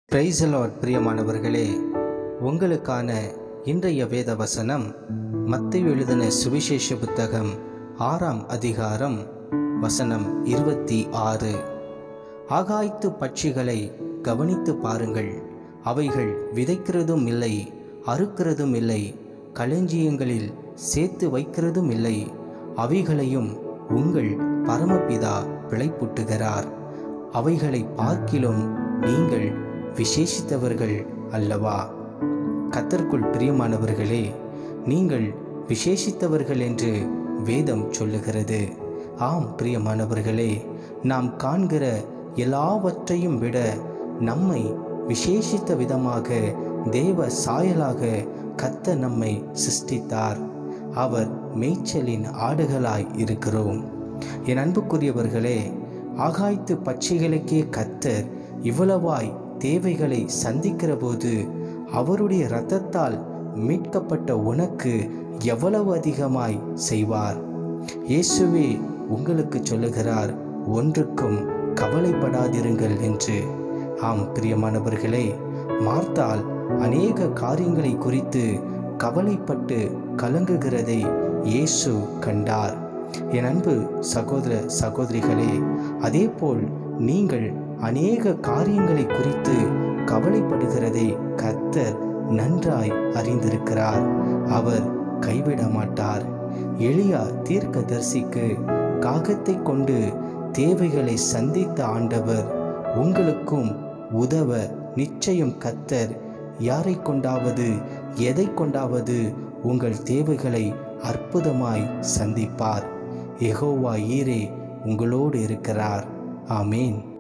பிரைசலாட் பிரியமானவர்களே உங்களுக்கான இன்றைய வேத வசனம் மத்திய எழுதின சுவிசேஷ புத்தகம் ஆறாம் அதிகாரம் வசனம் இருபத்தி ஆறு ஆகாய்த்து பட்சிகளை கவனித்து பாருங்கள் அவைகள் விதைக்கிறதும் இல்லை அறுக்கிறதும் இல்லை களஞ்சியங்களில் சேர்த்து வைக்கிறதும் இல்லை அவைகளையும் உங்கள் பரமபிதா பிழைப்புட்டுகிறார் அவைகளை பார்க்கிலும் நீங்கள் விசேஷித்தவர்கள் அல்லவா கத்தர்க்குள் பிரியமானவர்களே நீங்கள் விசேஷித்தவர்கள் என்று வேதம் சொல்லுகிறது ஆம் பிரியமானவர்களே நாம் காண்கிற எல்லாவற்றையும் விட நம்மை விசேஷித்த விதமாக தேவ சாயலாக கத்த நம்மை சிருஷ்டித்தார் அவர் மேய்ச்சலின் ஆடுகளாய் இருக்கிறோம் என் அன்புக்குரியவர்களே ஆகாய்த்து பட்சிகளுக்கே கத்தர் இவ்வளவாய் தேவைகளை சந்திக்கிற போது அவருடைய இரத்தத்தால் மீட்கப்பட்ட உனக்கு எவ்வளவு அதிகமாய் செய்வார் இயேசுவே உங்களுக்கு சொல்லுகிறார் ஒன்றுக்கும் கவலைப்படாதிருங்கள் என்று ஆம் பிரியமானவர்களே மார்த்தால் அநேக காரியங்களை குறித்து கவலைப்பட்டு கலங்குகிறதை இயேசு கண்டார் என் அன்பு சகோதர சகோதரிகளே அதேபோல் நீங்கள் அநேக காரியங்களை குறித்து கவலைப்படுகிறதை கர்த்தர் நன்றாய் அறிந்திருக்கிறார் அவர் கைவிட மாட்டார் எளியா தீர்க்கதரிசிக்கு காகத்தை கொண்டு தேவைகளை சந்தித்த ஆண்டவர் உங்களுக்கும் உதவ நிச்சயம் கத்தர் யாரை கொண்டாவது எதை கொண்டாவது உங்கள் தேவைகளை அற்புதமாய் சந்திப்பார் எகோவா ஈரே உங்களோடு இருக்கிறார் ஆமேன்